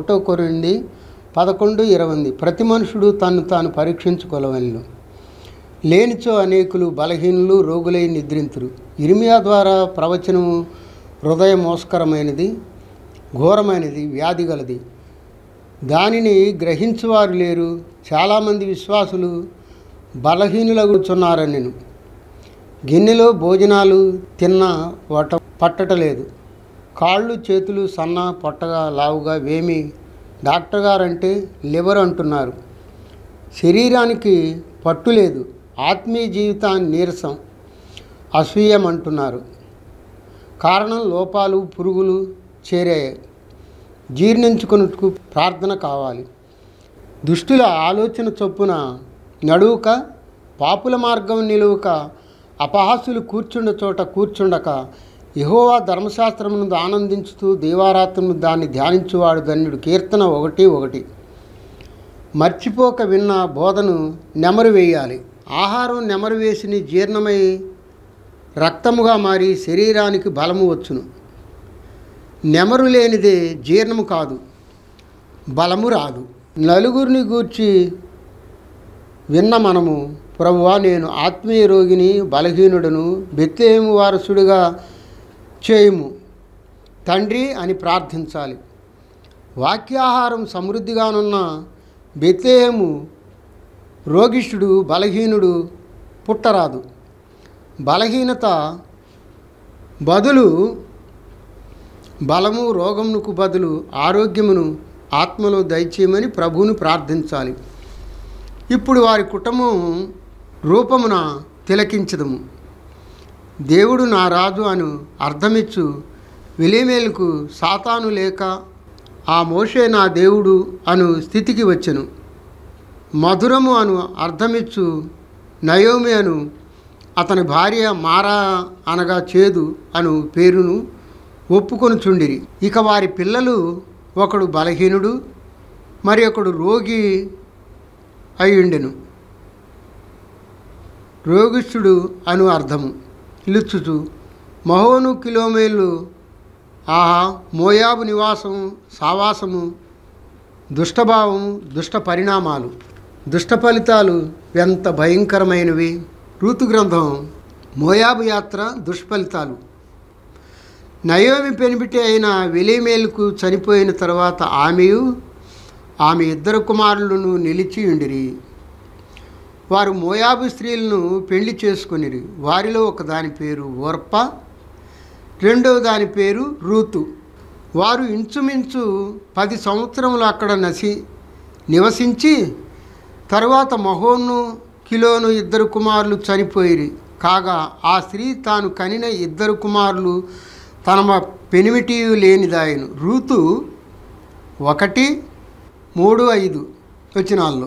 ఒకటో కొరింది పదకొండు ఇరవై ప్రతి మనుషుడు తను తాను పరీక్షించుకోలవలను లేనిచో అనేకులు బలహీనులు రోగులై నిద్రింతురు ఇర్మియా ద్వారా ప్రవచనము హృదయ మోస్కరమైనది ఘోరమైనది వ్యాధి గలది దానిని గ్రహించువారు లేరు చాలామంది విశ్వాసులు బలహీనులగుచున్నారని నేను గిన్నెలో భోజనాలు తిన్న వట పట్టటలేదు కాళ్ళు చేతులు సన్న పొట్టగా లావుగా వేమి డాక్టర్ గారంటే లివర్ అంటున్నారు శరీరానికి పట్టు లేదు ఆత్మీయ జీవితాన్ని నీరసం అసూయం అంటున్నారు కారణం లోపాలు పురుగులు చేరాయి జీర్ణించుకున్నట్టుకు ప్రార్థన కావాలి దుష్టుల ఆలోచన చొప్పున నడువుక పాపుల మార్గం నిలువక అపహాసులు కూర్చుండ చోట కూర్చుండక యహోవా ధర్మశాస్త్రమును ఆనందించుతూ దీవారాత్రము దాన్ని ధ్యానించువాడు ధన్యుడు కీర్తన ఒకటి ఒకటి మర్చిపోక విన్న బోధను నెమరు వేయాలి ఆహారం నెమరు వేసిని జీర్ణమై రక్తముగా మారి శరీరానికి బలము వచ్చును నెమరు లేనిదే జీర్ణము కాదు బలము రాదు నలుగురిని గూర్చి విన్న మనము ప్రభువా నేను ఆత్మీయ రోగిని బలహీనుడను బెత్తేము వారసుడిగా చేయుము తండ్రి అని ప్రార్థించాలి వాక్యాహారం సమృద్ధిగానున్న బెత్తేము రోగిష్ఠుడు బలహీనుడు పుట్టరాదు బలహీనత బదులు బలము రోగమునకు బదులు ఆరోగ్యమును ఆత్మలో దయచేయమని ప్రభువును ప్రార్థించాలి ఇప్పుడు వారి కుటుంబం రూపమున తిలకించదము దేవుడు నా రాజు అను అర్థమిచ్చు విలిమేలకు సాతాను లేక ఆ మోషే నా దేవుడు అను స్థితికి వచ్చెను మధురము అను అర్థమిచ్చు నయోమి అను అతని భార్య మారా అనగా చేదు అను పేరును ఒప్పుకొని చుండిరి ఇక వారి పిల్లలు ఒకడు బలహీనుడు మరి ఒకడు రోగి అయ్యుండెను రోగిష్ఠుడు అను అర్థము ఇలుచుచు మహోను కిలోమీలు ఆహా మోయాబు నివాసం సావాసము దుష్టభావం దుష్ట పరిణామాలు దుష్ట ఫలితాలు ఎంత భయంకరమైనవి ఋతు గ్రంథం మోయాబు యాత్ర దుష్ఫలితాలు నయోమి పెనిమిటి అయిన వెలిమేలుకు చనిపోయిన తర్వాత ఆమెయు ఆమె ఇద్దరు కుమారులను నిలిచి ఉండిరి వారు మోయాబు స్త్రీలను పెళ్లి చేసుకొనిరి వారిలో ఒక దాని పేరు ఓర్ప రెండవ దాని పేరు రూతు వారు ఇంచుమించు పది సంవత్సరములు అక్కడ నసి నివసించి తరువాత మహోను కిలోను ఇద్దరు కుమారులు చనిపోయిరి కాగా ఆ స్త్రీ తాను కనిన ఇద్దరు కుమారులు తన పెనిమిటి లేనిదాయను రూతు ఒకటి మూడు ఐదు వచనాల్లో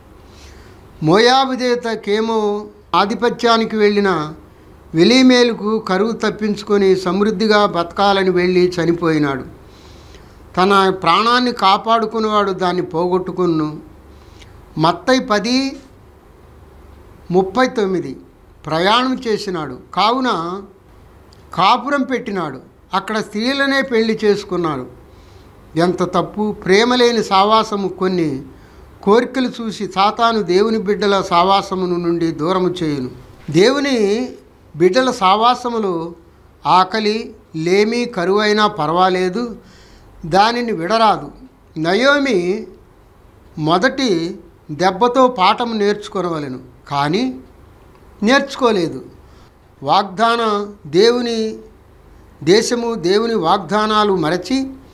మోయాబుదేత కేమో ఆధిపత్యానికి వెళ్ళిన వెలిమేలుకు కరువు తప్పించుకొని సమృద్ధిగా బతకాలని వెళ్ళి చనిపోయినాడు తన ప్రాణాన్ని కాపాడుకునేవాడు దాన్ని పోగొట్టుకును మత్తై పది ముప్పై తొమ్మిది ప్రయాణం చేసినాడు కావున కాపురం పెట్టినాడు అక్కడ స్త్రీలనే పెళ్లి చేసుకున్నాడు ఎంత తప్పు ప్రేమలేని సావాసము కొన్ని కోరికలు చూసి సాతాను దేవుని బిడ్డల సావాసమును నుండి దూరము చేయును దేవుని బిడ్డల సావాసములో ఆకలి లేమి కరువైనా పర్వాలేదు దానిని విడరాదు నయోమి మొదటి దెబ్బతో పాఠం నేర్చుకొనవలెను కానీ నేర్చుకోలేదు వాగ్దాన దేవుని దేశము దేవుని వాగ్దానాలు మరచి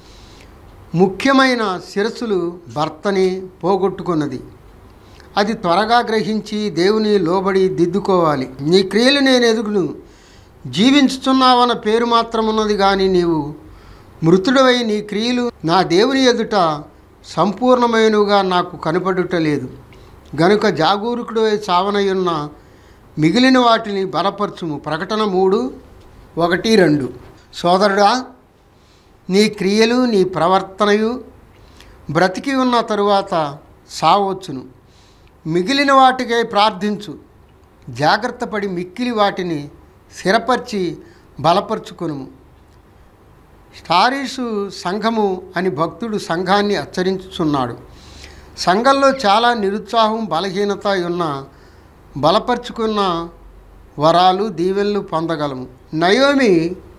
ముఖ్యమైన శిరస్సులు భర్తని పోగొట్టుకున్నది అది త్వరగా గ్రహించి దేవుని లోబడి దిద్దుకోవాలి నీ క్రియలు నేను ఎదుగును జీవించుచున్నావన్న పేరు మాత్రం ఉన్నది కానీ నీవు మృతుడవై నీ క్రియలు నా దేవుని ఎదుట సంపూర్ణమైనవిగా నాకు కనపడుట లేదు గనుక జాగూరుకుడై చావనయున్న మిగిలిన వాటిని బలపరచుము ప్రకటన మూడు ఒకటి రెండు సోదరుడా నీ క్రియలు నీ ప్రవర్తనయు బ్రతికి ఉన్న తరువాత సావచ్చును మిగిలిన వాటికై ప్రార్థించు జాగ్రత్త పడి మిక్కిలి వాటిని స్థిరపరిచి బలపరుచుకొనుము స్టారీసు సంఘము అని భక్తుడు సంఘాన్ని హెచ్చరించుచున్నాడు సంఘంలో చాలా నిరుత్సాహం బలహీనత ఉన్న బలపరుచుకున్న వరాలు దీవెనలు పొందగలము నయోమి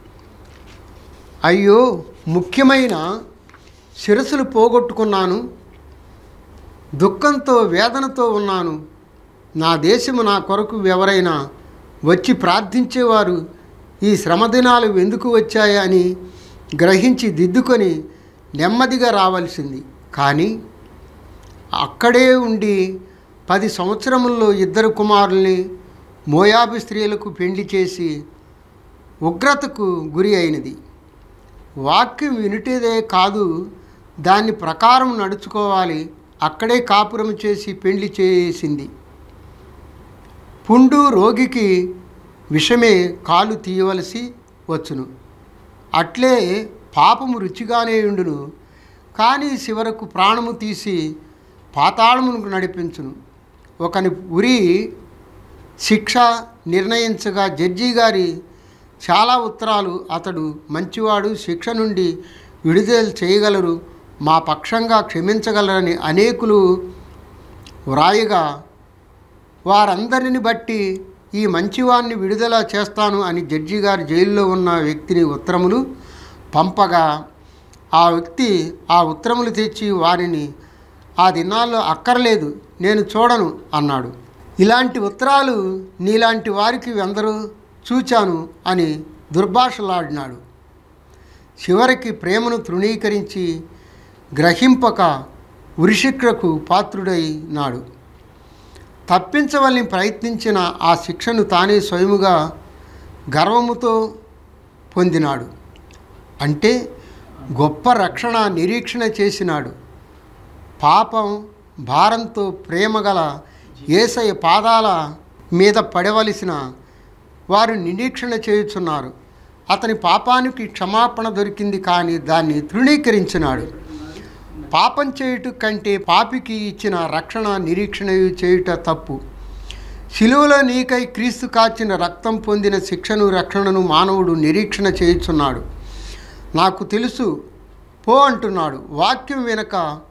అయ్యో ముఖ్యమైన శిరస్సులు పోగొట్టుకున్నాను దుఃఖంతో వేదనతో ఉన్నాను నా దేశము నా కొరకు ఎవరైనా వచ్చి ప్రార్థించేవారు ఈ శ్రమదినాలు ఎందుకు వచ్చాయా అని గ్రహించి దిద్దుకొని నెమ్మదిగా రావాల్సింది కానీ అక్కడే ఉండి పది సంవత్సరముల్లో ఇద్దరు కుమారుల్ని మోయాబు స్త్రీలకు పెళ్లి చేసి ఉగ్రతకు గురి అయినది వాక్యం వినుటేదే కాదు దాని ప్రకారం నడుచుకోవాలి అక్కడే కాపురం చేసి పెళ్లి చేసింది పుండు రోగికి విషమే కాలు తీయవలసి వచ్చును అట్లే పాపము రుచిగానే ఉండును కానీ చివరకు ప్రాణము తీసి పాతాళమునకు నడిపించును ఒకని ఉరి శిక్ష నిర్ణయించగా జడ్జి గారి చాలా ఉత్తరాలు అతడు మంచివాడు శిక్ష నుండి విడుదల చేయగలరు మా పక్షంగా క్షమించగలరని అనేకులు వ్రాయగా వారందరిని బట్టి ఈ మంచివాన్ని విడుదల చేస్తాను అని జడ్జి గారు జైల్లో ఉన్న వ్యక్తిని ఉత్తరములు పంపగా ఆ వ్యక్తి ఆ ఉత్తరములు తెచ్చి వారిని ఆ దినాల్లో అక్కర్లేదు నేను చూడను అన్నాడు ఇలాంటి ఉత్తరాలు నీలాంటి వారికి ఎందరూ చూచాను అని దుర్భాషలాడినాడు చివరికి ప్రేమను తృణీకరించి గ్రహింపక ఉరిశిక్షకు పాత్రుడైనాడు తప్పించవలని ప్రయత్నించిన ఆ శిక్షను తానే స్వయముగా గర్వముతో పొందినాడు అంటే గొప్ప రక్షణ నిరీక్షణ చేసినాడు పాపం భారంతో ప్రేమగల ఏసయ పాదాల మీద పడవలసిన వారు నిరీక్షణ చేయుచున్నారు అతని పాపానికి క్షమాపణ దొరికింది కానీ దాన్ని తృణీకరించినాడు పాపం చేయుట కంటే పాపికి ఇచ్చిన రక్షణ నిరీక్షణ చేయుట తప్పు శిలువలో నీకై క్రీస్తు కాచిన రక్తం పొందిన శిక్షను రక్షణను మానవుడు నిరీక్షణ చేయుచున్నాడు నాకు తెలుసు పో అంటున్నాడు వాక్యం వెనక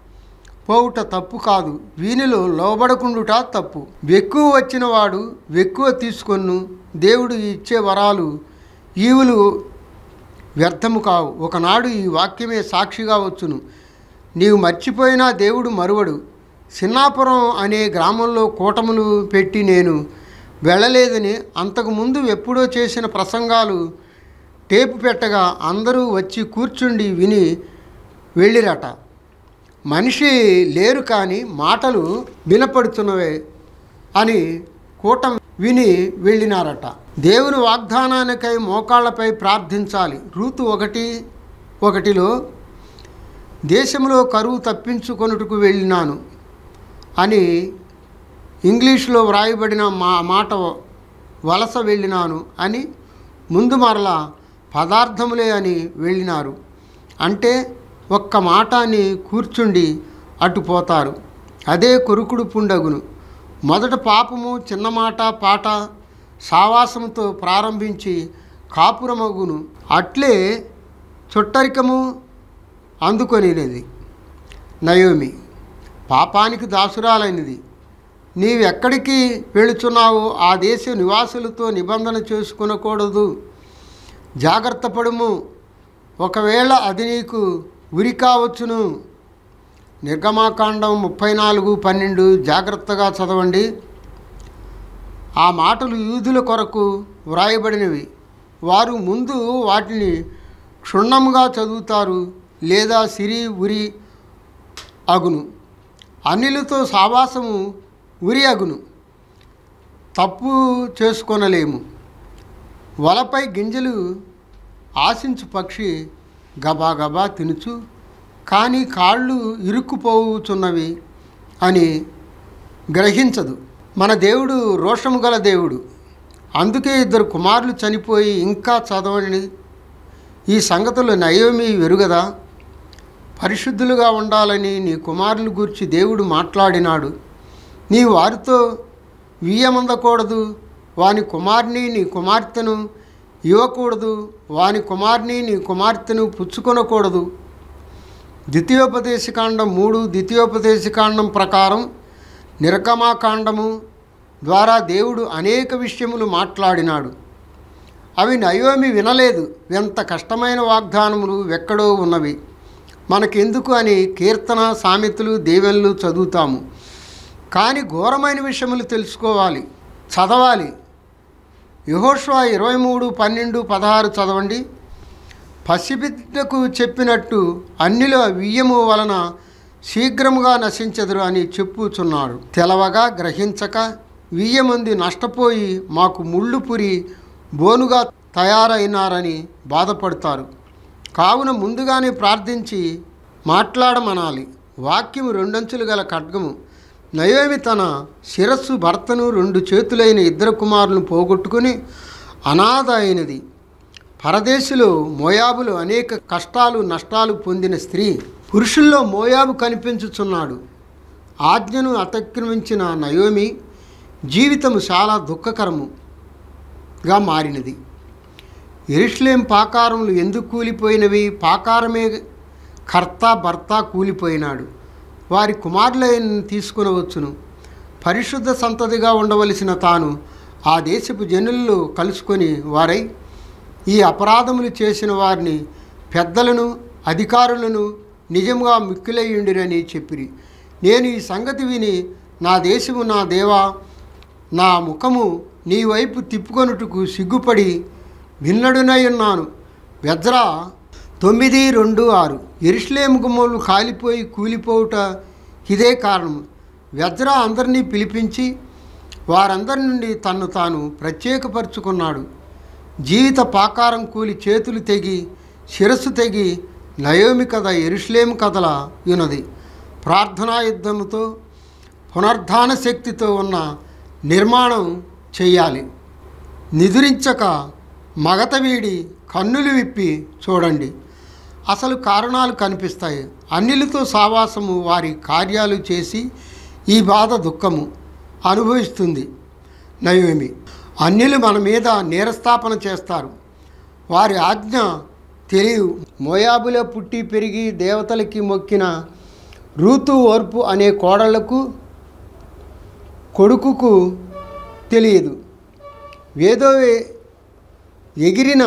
పోవుట తప్పు కాదు వీనిలో లోబడకుండుట తప్పు వెక్కువ వచ్చిన వాడు వెక్కువ తీసుకొను దేవుడు ఇచ్చే వరాలు ఈవులు వ్యర్థము కావు ఒకనాడు ఈ వాక్యమే సాక్షిగా వచ్చును నీవు మర్చిపోయినా దేవుడు మరువడు సిన్నాపురం అనే గ్రామంలో కూటములు పెట్టి నేను వెళ్ళలేదని అంతకుముందు ఎప్పుడో చేసిన ప్రసంగాలు టేపు పెట్టగా అందరూ వచ్చి కూర్చుండి విని వెళ్ళిరట మనిషి లేరు కానీ మాటలు వినపడుతున్నవే అని కూటం విని వెళ్ళినారట దేవుని వాగ్దానానికై మోకాళ్ళపై ప్రార్థించాలి రూతు ఒకటి ఒకటిలో దేశంలో కరువు తప్పించుకొనుటకు వెళ్ళినాను అని ఇంగ్లీష్లో వ్రాయబడిన మా మాట వలస వెళ్ళినాను అని ముందు మరలా పదార్థములే అని వెళ్ళినారు అంటే ఒక్క మాట అని కూర్చుండి అటు పోతారు అదే కొరుకుడు పుండగును మొదట పాపము చిన్న మాట పాట సావాసముతో ప్రారంభించి కాపురమగును అట్లే చుట్టరికము అందుకొనినది నయోమి పాపానికి దాసురాలైనది నీవెక్కడికి వెళుచున్నావో ఆ దేశ నివాసులతో నిబంధన చేసుకునకూడదు జాగ్రత్త పడుము ఒకవేళ అది నీకు ఉరి కావచ్చును నిర్గమాకాండం ముప్పై నాలుగు పన్నెండు జాగ్రత్తగా చదవండి ఆ మాటలు యూదుల కొరకు వ్రాయబడినవి వారు ముందు వాటిని క్షుణ్ణముగా చదువుతారు లేదా సిరి ఉరి అగును అన్నిలతో సావాసము ఉరి అగును తప్పు చేసుకొనలేము వలపై గింజలు ఆశించు పక్షి గబా గబా తినుచు కానీ కాళ్ళు ఇరుక్కుపోవుచున్నవి అని గ్రహించదు మన దేవుడు రోషము గల దేవుడు అందుకే ఇద్దరు కుమారులు చనిపోయి ఇంకా చదవని ఈ సంగతులు నయోమి వెరుగదా పరిశుద్ధులుగా ఉండాలని నీ కుమారుల గురించి దేవుడు మాట్లాడినాడు నీ వారితో వీయమందకూడదు వాని కుమార్ని నీ కుమార్తెను ఇవ్వకూడదు వాని కుమార్ని నీ కుమార్తెను పుచ్చుకొనకూడదు ద్వితీయోపదేశకాండం మూడు ద్వితీయోపదేశకాండం ప్రకారం నిర్గమాకాండము ద్వారా దేవుడు అనేక విషయములు మాట్లాడినాడు అవి నయోమి వినలేదు ఎంత కష్టమైన వాగ్దానములు ఎక్కడో ఉన్నవి మనకెందుకు అని కీర్తన సామెతలు దేవెన్లు చదువుతాము కానీ ఘోరమైన విషయములు తెలుసుకోవాలి చదవాలి యహోష్వా ఇరవై మూడు పన్నెండు పదహారు చదవండి పసిబిడ్డకు చెప్పినట్టు అన్నిలో వియ్యము వలన శీఘ్రముగా నశించదురు అని చెప్పుచున్నాడు తెలవగా గ్రహించక వియ్యమంది నష్టపోయి మాకు ముళ్ళు పురి బోనుగా తయారైనారని బాధపడతారు కావున ముందుగానే ప్రార్థించి మాట్లాడమనాలి వాక్యము రెండంచులు గల ఖడ్గము నయోమి తన శిరస్సు భర్తను రెండు చేతులైన ఇద్దరు కుమారులను పోగొట్టుకుని అనాథ అయినది పరదేశులో మోయాబులు అనేక కష్టాలు నష్టాలు పొందిన స్త్రీ పురుషుల్లో మోయాబు కనిపించుచున్నాడు ఆజ్ఞను అతిక్రమించిన నయోమి జీవితము చాలా దుఃఖకరముగా మారినది ఎరుషులేం పాకారములు ఎందుకు కూలిపోయినవి పాకారమే కర్త భర్త కూలిపోయినాడు వారి కుమారులను తీసుకుని వచ్చును పరిశుద్ధ సంతతిగా ఉండవలసిన తాను ఆ దేశపు జనుల్లో కలుసుకొని వారై ఈ అపరాధములు చేసిన వారిని పెద్దలను అధికారులను నిజంగా మిక్కిలయ్యుండిరని చెప్పిరి నేను ఈ సంగతి విని నా దేశము నా దేవా నా ముఖము నీ వైపు తిప్పుకొనుటకు సిగ్గుపడి విన్నడునై ఉన్నాను వెజ్రా తొమ్మిది రెండు ఆరు ఎరుషులేము గుమ్మలు కాలిపోయి కూలిపోవుట ఇదే కారణం వెజ్రా అందరినీ పిలిపించి వారందరి నుండి తన్ను తాను ప్రత్యేకపరుచుకున్నాడు జీవిత పాకారం కూలి చేతులు తెగి శిరస్సు తెగి నయోమి కథ ఎరుషులేము కథల యునది ప్రార్థనా యుద్ధముతో పునర్ధాన శక్తితో ఉన్న నిర్మాణం చెయ్యాలి నిదురించక మగత వీడి కన్నులు విప్పి చూడండి అసలు కారణాలు కనిపిస్తాయి అన్నిలతో సావాసము వారి కార్యాలు చేసి ఈ బాధ దుఃఖము అనుభవిస్తుంది నయోమి అన్యులు మన మీద నేరస్థాపన చేస్తారు వారి ఆజ్ఞ తెలియదు మోయాబులో పుట్టి పెరిగి దేవతలకి మొక్కిన రూతు ఓర్పు అనే కోడళ్లకు కొడుకుకు తెలియదు ఏదో ఎగిరిన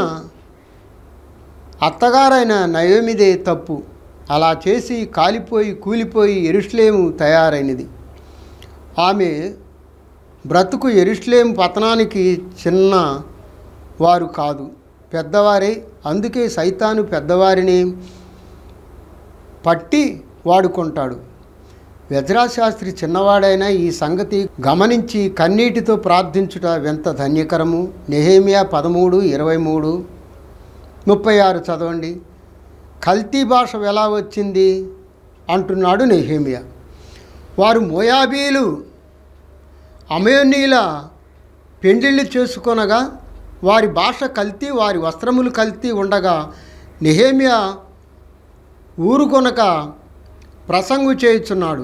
అత్తగారైన నయోమిదే తప్పు అలా చేసి కాలిపోయి కూలిపోయి ఎరుషులేము తయారైనది ఆమె బ్రతుకు ఎరుషులేము పతనానికి చిన్న వారు కాదు పెద్దవారే అందుకే సైతాను పెద్దవారిని పట్టి వాడుకుంటాడు వ్యజరాశాస్త్రి చిన్నవాడైన ఈ సంగతి గమనించి కన్నీటితో ప్రార్థించుట ఎంత ధన్యకరము నెహేమియా పదమూడు ఇరవై మూడు ముప్పై ఆరు చదవండి కల్తీ భాష ఎలా వచ్చింది అంటున్నాడు నెహేమియా వారు మోయాబీలు అమయోనీల పెండిళ్ళు చేసుకొనగా వారి భాష కల్తీ వారి వస్త్రములు కల్తీ ఉండగా నెహేమియా ఊరుకొనక ప్రసంగు చేయుచున్నాడు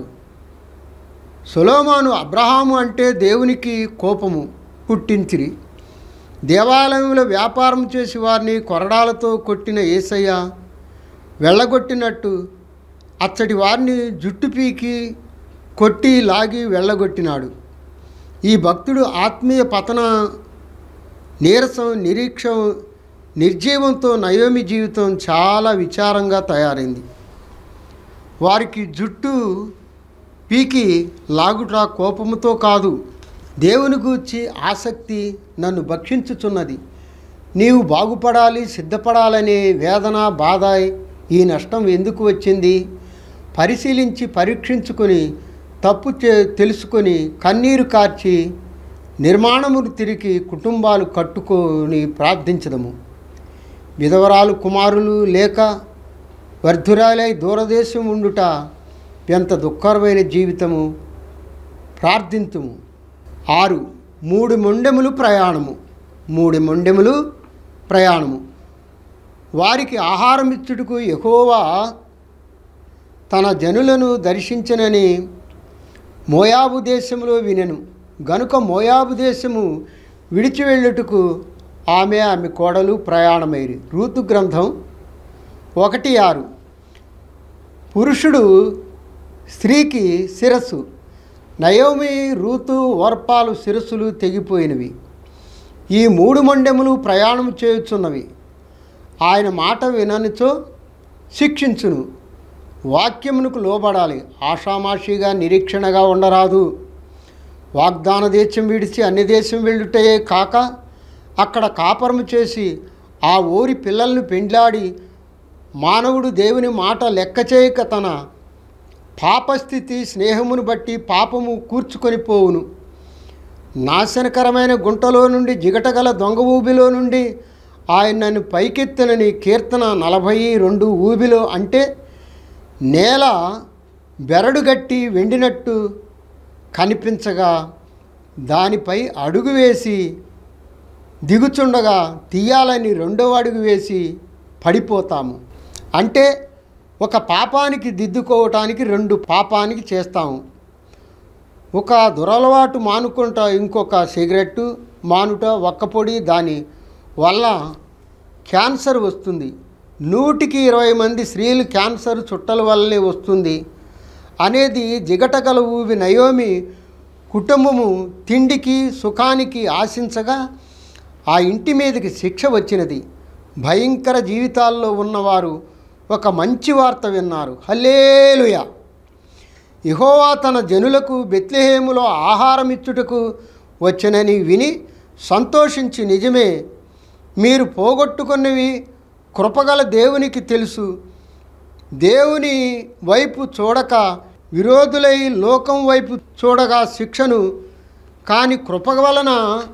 సొలోమాను అబ్రహాము అంటే దేవునికి కోపము పుట్టించిరి దేవాలయంలో వ్యాపారం చేసి వారిని కొరడాలతో కొట్టిన ఏసయ్య వెళ్ళగొట్టినట్టు అచ్చటి వారిని జుట్టు పీకి కొట్టి లాగి వెళ్ళగొట్టినాడు ఈ భక్తుడు ఆత్మీయ పతన నీరసం నిరీక్ష నిర్జీవంతో నయోమి జీవితం చాలా విచారంగా తయారైంది వారికి జుట్టు పీకి లాగుట కోపముతో కాదు దేవుని గూర్చి ఆసక్తి నన్ను భక్షించుచున్నది నీవు బాగుపడాలి సిద్ధపడాలనే వేదన బాధ ఈ నష్టం ఎందుకు వచ్చింది పరిశీలించి పరీక్షించుకొని తప్పు చే- తెలుసుకొని కన్నీరు కార్చి నిర్మాణమును తిరిగి కుటుంబాలు కట్టుకొని ప్రార్థించదము విధవరాలు కుమారులు లేక వర్ధురాలై దూరదేశం ఉండుట ఎంత దుఃఖకరమైన జీవితము ప్రార్థింతుము ఆరు మూడు మొండెములు ప్రయాణము మూడు మొండెములు ప్రయాణము వారికి ఆహారం ఇచ్చుటకు ఎహోవా తన జనులను దర్శించనని మోయాబు దేశంలో వినెను గనుక మోయాబు దేశము విడిచి వెళ్ళుటకు ఆమె ఆమె కోడలు ప్రయాణమైరి రూతు గ్రంథం ఒకటి ఆరు పురుషుడు స్త్రీకి శిరస్సు నయోమి రూతు ఓర్పాలు శిరస్సులు తెగిపోయినవి ఈ మూడు మండెములు ప్రయాణం చేయుచున్నవి ఆయన మాట విననిచో శిక్షించును వాక్యమునకు లోబడాలి ఆషామాషిగా నిరీక్షణగా ఉండరాదు వాగ్దాన దేశం విడిచి అన్ని దేశం వెళ్ళుటే కాక అక్కడ కాపరము చేసి ఆ ఊరి పిల్లల్ని పెండ్లాడి మానవుడు దేవుని మాట లెక్క చేయక తన పాపస్థితి స్నేహమును బట్టి పాపము కూర్చుకొని పోవును నాశనకరమైన గుంటలో నుండి జిగటగల దొంగ ఊబిలో నుండి ఆయన నన్ను పైకెత్తనని కీర్తన నలభై రెండు ఊబిలో అంటే నేల బెరడుగట్టి వెండినట్టు కనిపించగా దానిపై అడుగు వేసి దిగుచుండగా తీయాలని రెండవ అడుగు వేసి పడిపోతాము అంటే ఒక పాపానికి దిద్దుకోవటానికి రెండు పాపానికి చేస్తాము ఒక దురలవాటు మానుకుంటా ఇంకొక సిగరెట్టు మానుట ఒక్కపొడి దాని వల్ల క్యాన్సర్ వస్తుంది నూటికి ఇరవై మంది స్త్రీలు క్యాన్సర్ చుట్టల వల్లనే వస్తుంది అనేది జిగటగల ఊవి నయోమి కుటుంబము తిండికి సుఖానికి ఆశించగా ఆ ఇంటి మీదకి శిక్ష వచ్చినది భయంకర జీవితాల్లో ఉన్నవారు ఒక మంచి వార్త విన్నారు హల్లేలుయా యెహోవా తన జనులకు బెత్లెహేములో ఆహారం ఇచ్చుటకు వచ్చనని విని సంతోషించి నిజమే మీరు పోగొట్టుకున్నవి కృపగల దేవునికి తెలుసు దేవుని వైపు చూడక విరోధులై లోకం వైపు చూడగా శిక్షను కాని కృప వలన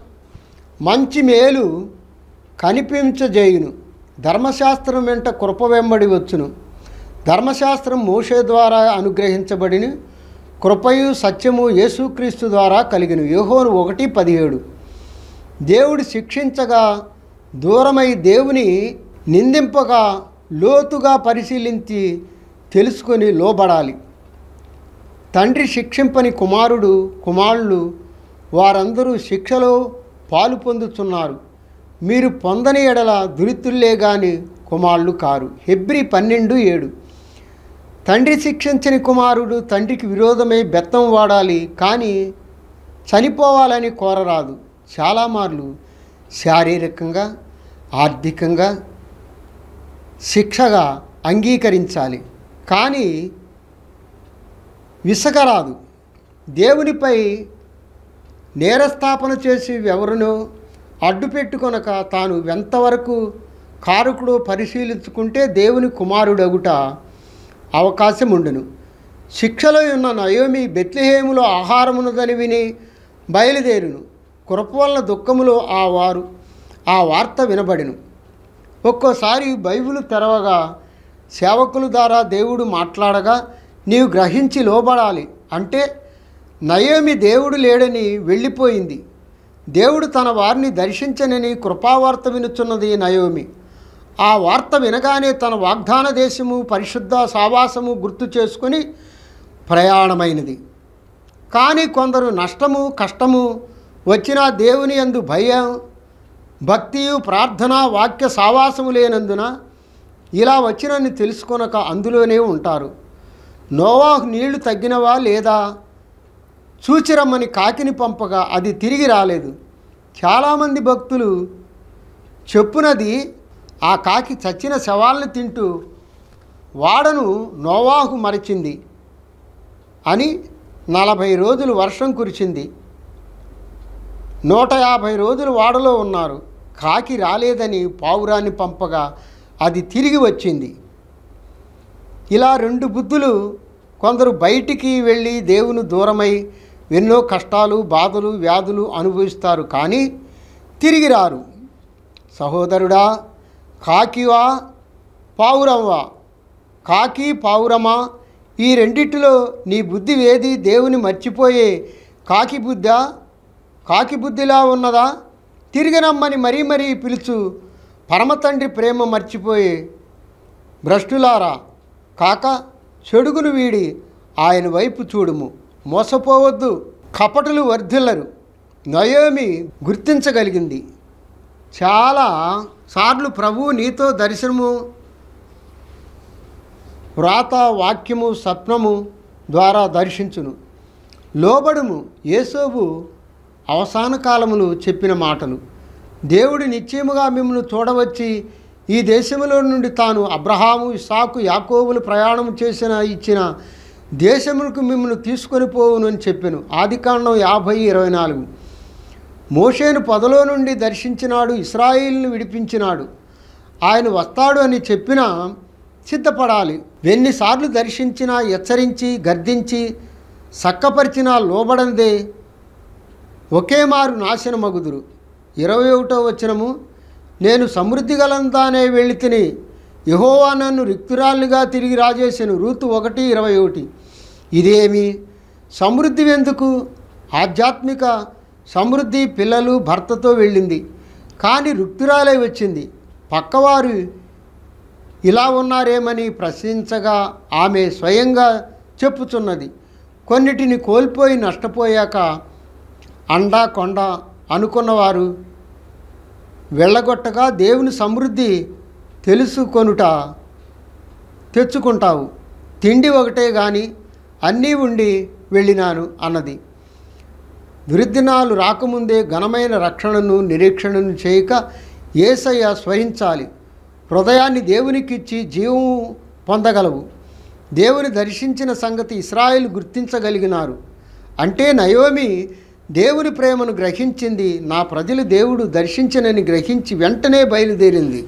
మంచి మేలు కనిపించజేయును ధర్మశాస్త్రం వెంట కృప వెంబడి వచ్చును ధర్మశాస్త్రం మోషే ద్వారా అనుగ్రహించబడిన కృపయు సత్యము యేసుక్రీస్తు ద్వారా కలిగిన యోహోను ఒకటి పదిహేడు దేవుడు శిక్షించగా దూరమై దేవుని నిందింపగా లోతుగా పరిశీలించి తెలుసుకొని లోబడాలి తండ్రి శిక్షింపని కుమారుడు కుమారులు వారందరూ శిక్షలో పాలు పొందుతున్నారు మీరు పొందని ఎడల దురితుల్లే గాని కుమారులు కారు హెబ్రి పన్నెండు ఏడు తండ్రి శిక్షించని కుమారుడు తండ్రికి విరోధమై బెత్తం వాడాలి కానీ చనిపోవాలని కోరరాదు చాలా మార్లు శారీరకంగా ఆర్థికంగా శిక్షగా అంగీకరించాలి కానీ విసగరాదు దేవునిపై నేరస్థాపన చేసి ఎవరినో అడ్డు పెట్టుకొనక తాను ఎంతవరకు కారకుడు పరిశీలించుకుంటే దేవుని కుమారుడగుట అవకాశం ఉండును శిక్షలో ఉన్న నయోమి బెత్లెహేములో ఆహారమున్నదని విని బయలుదేరును కృప వలన దుఃఖములో ఆ వారు ఆ వార్త వినబడిను ఒక్కోసారి బైబిల్ తెరవగా సేవకుల ద్వారా దేవుడు మాట్లాడగా నీవు గ్రహించి లోబడాలి అంటే నయోమి దేవుడు లేడని వెళ్ళిపోయింది దేవుడు తన వారిని దర్శించనని కృపావార్త వినుచున్నది నయోమి ఆ వార్త వినగానే తన వాగ్దాన దేశము పరిశుద్ధ సావాసము గుర్తు చేసుకొని ప్రయాణమైనది కానీ కొందరు నష్టము కష్టము వచ్చినా దేవుని యందు భయం భక్తియు ప్రార్థన వాక్య సావాసము లేనందున ఇలా వచ్చినని తెలుసుకొనక అందులోనే ఉంటారు నోవాహు నీళ్లు తగ్గినవా లేదా చూచిరమ్మని కాకిని పంపగా అది తిరిగి రాలేదు చాలామంది భక్తులు చెప్పునది ఆ కాకి చచ్చిన శవాలను తింటూ వాడను నోవాహు మరిచింది అని నలభై రోజులు వర్షం కురిచింది నూట యాభై రోజులు వాడలో ఉన్నారు కాకి రాలేదని పావురాన్ని పంపగా అది తిరిగి వచ్చింది ఇలా రెండు బుద్ధులు కొందరు బయటికి వెళ్ళి దేవుని దూరమై ఎన్నో కష్టాలు బాధలు వ్యాధులు అనుభవిస్తారు కానీ తిరిగి రారు సహోదరుడా కాకివా పావురమా కాకి పావురమా ఈ రెండిటిలో నీ బుద్ధి వేది దేవుని మర్చిపోయే కాకి బుద్ధా కాకి బుద్ధిలా ఉన్నదా తిరిగి రమ్మని మరీ మరీ పిలుచు పరమతండ్రి ప్రేమ మర్చిపోయే భ్రష్టులారా కాక చెడుగును వీడి ఆయన వైపు చూడుము మోసపోవద్దు కపటులు వర్ధిల్లరు నయోమి గుర్తించగలిగింది చాలా సార్లు ప్రభు నీతో దర్శనము వ్రాత వాక్యము స్వప్నము ద్వారా దర్శించును లోబడుము యేసోబు అవసాన కాలములు చెప్పిన మాటలు దేవుడు నిశ్చయముగా మిమ్మల్ని చూడవచ్చి ఈ దేశములో నుండి తాను అబ్రహాము ఇసాకు యాకోబులు ప్రయాణం చేసిన ఇచ్చిన దేశములకు మిమ్మల్ని తీసుకొని పోవును అని చెప్పాను ఆదికాండం యాభై ఇరవై నాలుగు మోషేను పొదలో నుండి దర్శించినాడు ఇస్రాయిల్ని విడిపించినాడు ఆయన వస్తాడు అని చెప్పినా సిద్ధపడాలి ఎన్నిసార్లు దర్శించినా హెచ్చరించి గర్దించి సక్కపరిచినా లోబడందే ఒకే మారు నాశనమగుదురు ఇరవై ఒకటో వచనము నేను సమృద్ధి గలంతానే వెళ్ళి తిని యహోవా నన్ను రిక్తురాలుగా తిరిగి రాజేసాను రూతు ఒకటి ఇరవై ఒకటి ఇదేమి సమృద్ధి ఎందుకు ఆధ్యాత్మిక సమృద్ధి పిల్లలు భర్తతో వెళ్ళింది కానీ రుక్తురాలై వచ్చింది పక్కవారు ఇలా ఉన్నారేమని ప్రశ్నించగా ఆమె స్వయంగా చెప్పుచున్నది కొన్నిటిని కోల్పోయి నష్టపోయాక అండా కొండ అనుకున్నవారు వెళ్ళగొట్టగా దేవుని సమృద్ధి తెలుసుకొనుట తెచ్చుకుంటావు తిండి ఒకటే కానీ అన్నీ ఉండి వెళ్ళినాను అన్నది దుర్దినాలు రాకముందే ఘనమైన రక్షణను నిరీక్షణను చేయక ఏసయ్య స్వరించాలి హృదయాన్ని దేవునికిచ్చి జీవం పొందగలవు దేవుని దర్శించిన సంగతి ఇస్రాయేల్ గుర్తించగలిగినారు అంటే నయోమి దేవుని ప్రేమను గ్రహించింది నా ప్రజలు దేవుడు దర్శించనని గ్రహించి వెంటనే బయలుదేరింది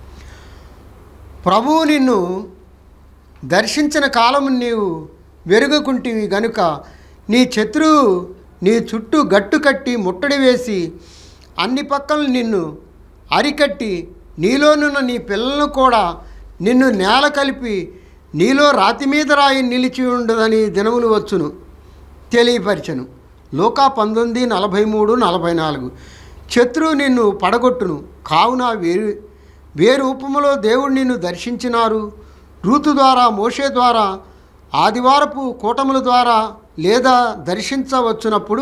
ప్రభువు నిన్ను దర్శించిన కాలము నీవు వెరుగుకుంటివి గనుక నీ శత్రువు నీ చుట్టూ గట్టు కట్టి ముట్టడి వేసి అన్ని పక్కలు నిన్ను అరికట్టి నీలోనున్న నీ పిల్లలను కూడా నిన్ను నేల కలిపి నీలో రాతి మీద రాయి నిలిచి ఉండదని దినములు వచ్చును తెలియపరచను లోకా పంతొమ్మిది నలభై మూడు నలభై నాలుగు శత్రువు నిన్ను పడగొట్టును కావున వేరు వే రూపములో దేవుడు నిన్ను దర్శించినారు రూతు ద్వారా మోషే ద్వారా ఆదివారపు కూటముల ద్వారా లేదా దర్శించవచ్చునప్పుడు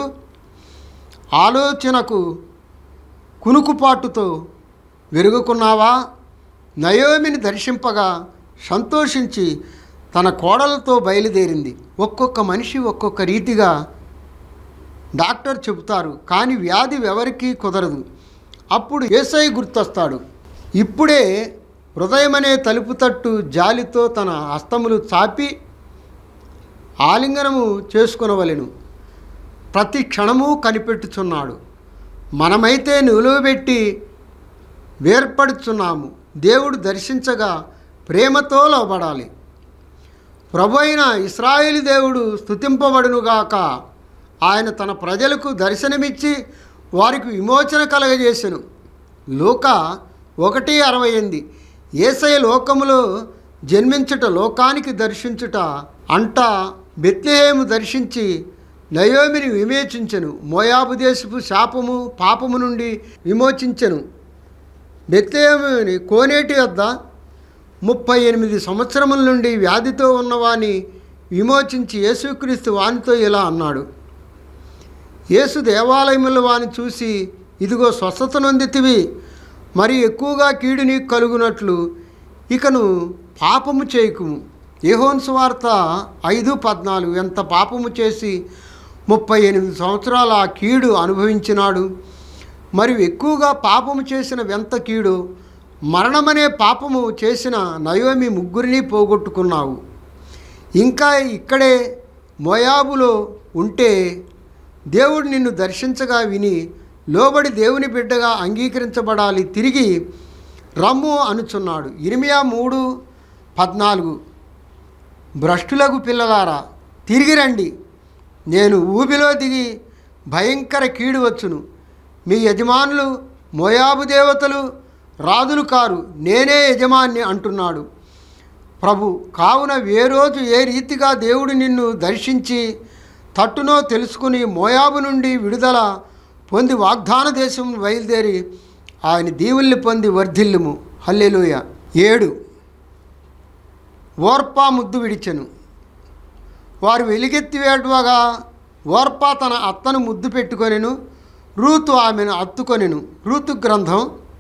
ఆలోచనకు కునుకుపాటుతో వెరుగుకున్నావా నయోమిని దర్శింపగా సంతోషించి తన కోడలతో బయలుదేరింది ఒక్కొక్క మనిషి ఒక్కొక్క రీతిగా డాక్టర్ చెబుతారు కానీ వ్యాధి ఎవరికీ కుదరదు అప్పుడు ఏసై గుర్తొస్తాడు ఇప్పుడే హృదయమనే తలుపు తట్టు జాలితో తన హస్తములు చాపి ఆలింగనము చేసుకునవలెను ప్రతి క్షణము కనిపెట్టుచున్నాడు మనమైతే నిలువబెట్టి వేర్పడుచున్నాము దేవుడు దర్శించగా ప్రేమతో లోబడాలి ప్రభు అయిన ఇస్రాయేలు దేవుడు స్థుతింపబడునుగాక ఆయన తన ప్రజలకు దర్శనమిచ్చి వారికి విమోచన కలగజేసెను లోక ఒకటి అరవై ఎనిమిది ఏసయ లోకములో జన్మించుట లోకానికి దర్శించుట అంట బెత్లెహేము దర్శించి నయోమిని విమోచించెను మోయాబు దేశపు శాపము పాపము నుండి విమోచించెను బెత్లెహేముని కోనేటి వద్ద ముప్పై ఎనిమిది సంవత్సరముల నుండి వ్యాధితో ఉన్నవాని విమోచించి యేసుక్రీస్తు వానితో ఇలా అన్నాడు యేసు దేవాలయముల వాని చూసి ఇదిగో స్వస్థత నొందితివి మరి ఎక్కువగా కీడు నీకు కలుగునట్లు ఇకను పాపము చేయకుము ఏహోన్ సువార్త ఐదు పద్నాలుగు ఎంత పాపము చేసి ముప్పై ఎనిమిది సంవత్సరాల ఆ కీడు అనుభవించినాడు మరి ఎక్కువగా పాపము చేసిన వెంత కీడు మరణమనే పాపము చేసిన నయోమి ముగ్గురిని పోగొట్టుకున్నావు ఇంకా ఇక్కడే మోయాబులో ఉంటే దేవుడు నిన్ను దర్శించగా విని లోబడి దేవుని బిడ్డగా అంగీకరించబడాలి తిరిగి రమ్ము అనుచున్నాడు ఇరిమియా మూడు పద్నాలుగు భ్రష్టులకు పిల్లలారా తిరిగి రండి నేను ఊబిలో దిగి భయంకర కీడు వచ్చును మీ యజమానులు మోయాబు దేవతలు రాజులు కారు నేనే యజమాన్ని అంటున్నాడు ప్రభు కావున ఏ రోజు ఏ రీతిగా దేవుడు నిన్ను దర్శించి తట్టునో తెలుసుకుని మోయాబు నుండి విడుదల పొంది వాగ్దాన దేశం బయలుదేరి ఆయన దీవుల్ని పొంది వర్ధిల్లుము హల్లెలూయ ఏడు ఓర్పా ముద్దు విడిచెను వారు వెలిగెత్తి వేడవగా ఓర్పా తన అత్తను ముద్దు పెట్టుకొనెను రూతు ఆమెను అత్తుకొనెను రూతు గ్రంథం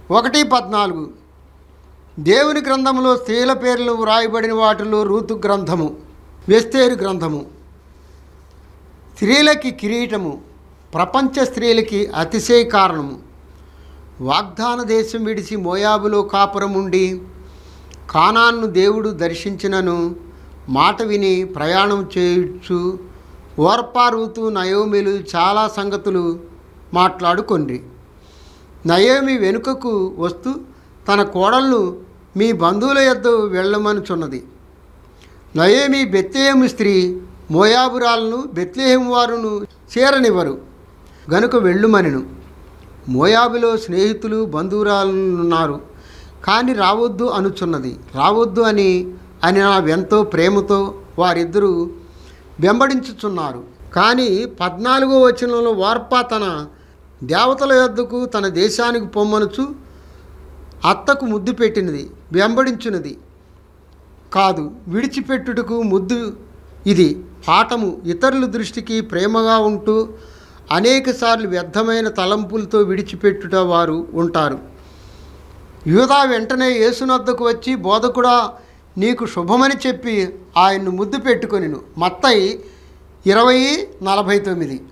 ఒకటి పద్నాలుగు దేవుని గ్రంథంలో స్త్రీల పేర్లు వ్రాయబడిన వాటిలో రూతు గ్రంథము వెస్తేరు గ్రంథము స్త్రీలకి కిరీటము ప్రపంచ స్త్రీలకి అతిశయ కారణము వాగ్దాన దేశం విడిచి మోయాబులో కాపురం ఉండి కానాన్ను దేవుడు దర్శించినను మాట విని ప్రయాణం చేయొచ్చు ఓర్పారూతు నయోమిలు చాలా సంగతులు మాట్లాడుకొండ్రి నయోమి వెనుకకు వస్తూ తన కోడలను మీ బంధువుల యొద్ద వెళ్ళమనుచున్నది నయోమి బెత్లేహము స్త్రీ మోయాబురాలను బెత్లేహం వారును చేరనివ్వరు గనుక వెళ్ళుమనెను మోయాబులో స్నేహితులు బంధువురాలున్నారు కానీ రావద్దు అనుచున్నది రావద్దు అని అని నా ఎంతో ప్రేమతో వారిద్దరూ వెంబడించుచున్నారు కానీ పద్నాలుగో వచనంలో వార్ప తన దేవతల యొద్దకు తన దేశానికి పొమ్మనుచు అత్తకు ముద్దు పెట్టినది వెంబడించున్నది కాదు విడిచిపెట్టుటకు ముద్దు ఇది పాఠము ఇతరుల దృష్టికి ప్రేమగా ఉంటూ అనేకసార్లు వ్యర్థమైన తలంపులతో విడిచిపెట్టుట వారు ఉంటారు యూదా వెంటనే యేసునద్దకు వచ్చి బోధకుడా నీకు శుభమని చెప్పి ఆయన్ను ముద్దు పెట్టుకొనిను మత్తయి ఇరవై నలభై తొమ్మిది